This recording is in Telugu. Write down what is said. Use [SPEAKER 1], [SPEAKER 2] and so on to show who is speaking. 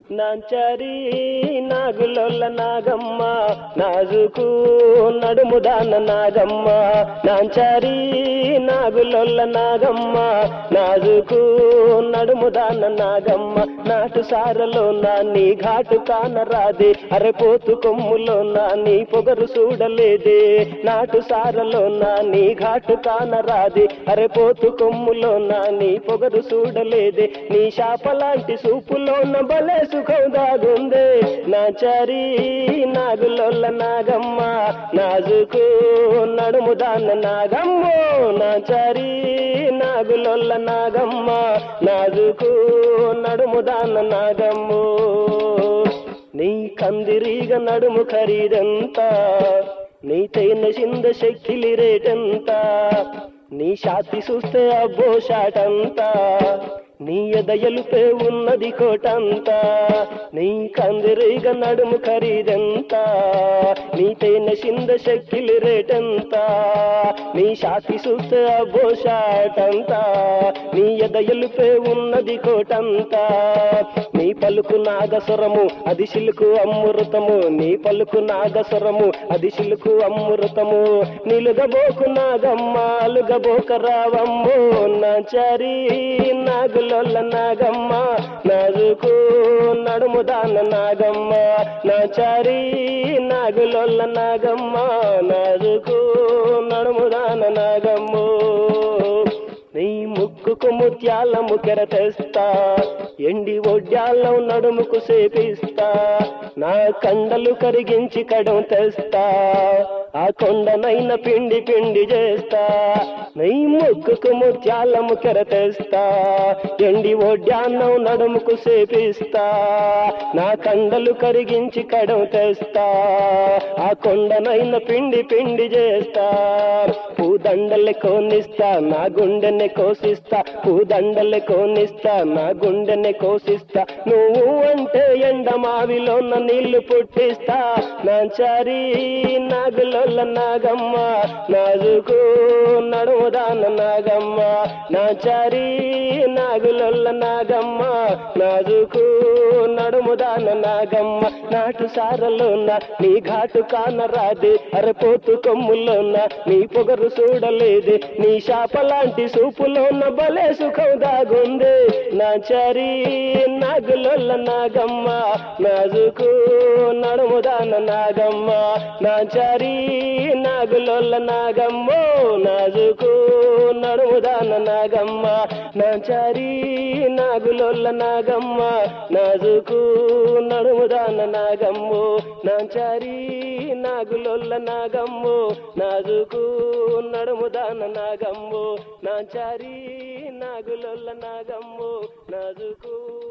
[SPEAKER 1] నాంచారి నాగులొల్ల నాగమ్మ నాజుకు నడుముదాన నాగమ్మ నాంచారి నాగులొల్ల నాగమ్మ నాజుకు నడుముదాన నాగమ్మ నాటు సారలో నా నీ ఘాటు కానరాదే అరెపోతు కొమ్ములో నా నీ పొగరు చూడలేదే నాటు సారలో నా నీ ఘాటు కానరాదే అరెపోతు కొమ్ములో నా నీ పొగరు చూడలేదే నీ శాపలాంటి సూపులోన భలే సుఖం దాగుందే నాచారి నాగులొల్ల నాగమ్మ నాజుకు నడుముదాన నాగమ్మో నాచారి నాగులొల్ల నాగమ్మ నాజుకు నడుముదాన నాగమ్మో నీ కందిరీగ నడుము ఖరీదెంత నీ తైన చింద శక్కిలి రేటెంత నీ షాతి చూస్తే అబ్బో షాటంతా నీ ఎదయలుపే ఉన్నది కోటంతా నీ కందిరీగ నడుము ఖరీదెంత నీ తేనె చింద శక్కిలి రేటెంత నీ షాతి చూస్తే అబ్బో షాటంతా నీ ఎదయలుపే ఉన్నది కోటంతా నీ పలుకు నాగస్వరము అది శిలుకు అమృతము నీ పలుకు నాగస్వరము అది శిలుకు అమృతము నిలుగబోకు నాగమ్మ అలుగబోక రావమ్మో నాచారి నాగులొల్ల నాగమ్మ నాజుకు నడుముదాన నాగమ్మ నాచారి నాగులొల్ల నాగమ్మ నాజుకు నడుముదాన నాగమ్మో నీ ముక్కుకు ముత్యాల ముకెర తెస్తా ఎండి ఒడ్యాలం నడుముకు సేపిస్తా నా కండలు కరిగించి కడం తెస్తా ఆ కొండనైన పిండి పిండి చేస్తా నీ ముక్కుకు ముత్యాల ముకెర తెస్తా ఎండి ఒడ్యాన్నం నడుముకు సేపిస్తా నా కండలు కరిగించి కడం తెస్తా ఆ కొండనైన పిండి పిండి చేస్తా పూదండలే కోనిస్తా నా గుండెని కోసిస్తా పూదండలే కోనిస్తా నా గుండెని కోసిస్తా నువ్వు అంటే ఎండమావిలోన నీళ్లు పుట్టిస్తా నాచారి నాగులొల్ల నాగమ్మ నాజుకు నడుముదాన నాగమ్మ నాచారి నాగులొల్ల నాగమ్మ నాజుకు నడుముదాన నాగమ్మ నాటు సారలోన నీ ఘాటు కానరాదే అరపోతు కొమ్ములోన నీ పొగరు చూడలేదే నీ శాపలాంటి సూపులోన భలే సుఖం దాగుందే నాచారి నాగులొల్ల నాగమ్మ నాజుకు నడుముదాన నాగమ్మ నాచారి నాగులొల్ల నాగమ్మో నాజుకు నడుముదాన నాగమ్మ నాచారి నాగులొల్ల నాగమ్మ నాజుకు నడుముదాన నాగమ్మో నాచారి నాగులొల్ల నాగమ్మో నాజుకు నడుముదాన నాగమ్మో నాచారి నాగులొల్ల నాగమ్మో నాజుకు